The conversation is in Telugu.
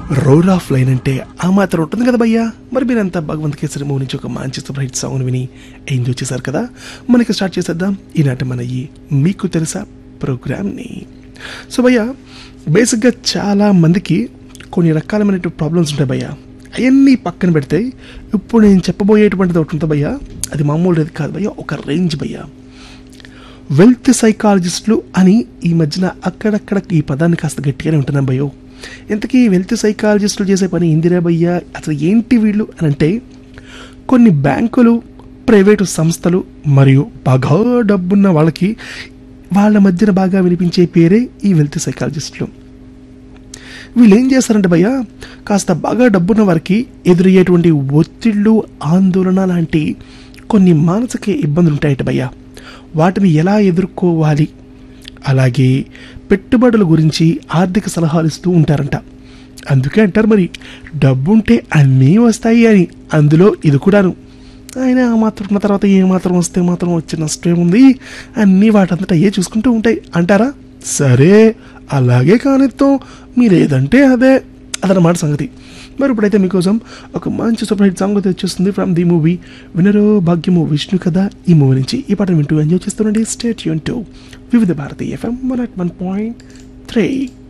రోడ్ ఆఫ్ లైన్ అంటే ఆ మాత్రం ఉంటుంది కదా భయ్యా మరి మీరంతా భగవంత్ కేసరి మూవీ నుంచి ఒక మంచి సూపర్ హిట్ సాంగ్ విని ఎంజాయ్ చేశారు కదా మనకి స్టార్ట్ చేసేద్దాం ఈనాటి మన ఈ మీకు తెలుసా ప్రోగ్రామ్ని సో భయ్యా బేసిక్గా చాలా మందికి కొన్ని రకాలమైన ప్రాబ్లమ్స్ ఉంటాయి భయ్యా అవన్నీ పక్కన పెడితే ఇప్పుడు నేను చెప్పబోయేటువంటిది ఒకటి ఉంటుంది భయ్యా అది మామూలు కాదు భయ్యా ఒక రేంజ్ భయ్యా వెల్త్ సైకాలజిస్టులు అని ఈ మధ్యన అక్కడక్కడ ఈ పదాన్ని కాస్త గట్టిగానే ఉంటున్నాం భయ్యో ఇంతకీ వెల్త్ సైకాలజిస్టులు చేసే పని ఇందిరా భయ్య అసలు ఏంటి వీళ్ళు అని అంటే కొన్ని బ్యాంకులు ప్రైవేటు సంస్థలు మరియు బాగా డబ్బున్న వాళ్ళకి వాళ్ళ మధ్యన బాగా వినిపించే పేరే ఈ వెల్త్ సైకాలజిస్టులు వీళ్ళు ఏం చేస్తారంటే భయ్య కాస్త బాగా డబ్బున్న వారికి ఎదురయ్యేటువంటి ఒత్తిళ్ళు ఆందోళన లాంటి కొన్ని మానసిక ఇబ్బందులు ఉంటాయట భయ్య వాటిని ఎలా ఎదుర్కోవాలి అలాగే పెట్టుబడుల గురించి ఆర్థిక సలహాలు ఇస్తూ ఉంటారంట అందుకే అంటారు మరి డబ్బుంటే అన్నీ వస్తాయి అని అందులో ఇది కూడాను ఆయన ఆ మాత్రం ఉన్న తర్వాత ఏ మాత్రం వస్తే మాత్రం వచ్చే నష్టం ఉంది అన్నీ వాటంతటా ఏ చూసుకుంటూ ఉంటాయి అంటారా సరే అలాగే కానిస్తాం మీరు ఏదంటే అదే అదనమాట సంగతి మరి ఇప్పుడైతే మీకోసం ఒక మంచి సూపర్ హిట్ సాంగ్ అయితే వచ్చేస్తుంది ఫ్రమ్ ది మూవీ వినరో భాగ్యము విష్ణు కదా ఈ మూవీ నుంచి ఈ పాటను వింటూ ఎంజాయ్ చేస్తుండండి స్టేట్ యూన్ to Vividh Bharati FM one at one point three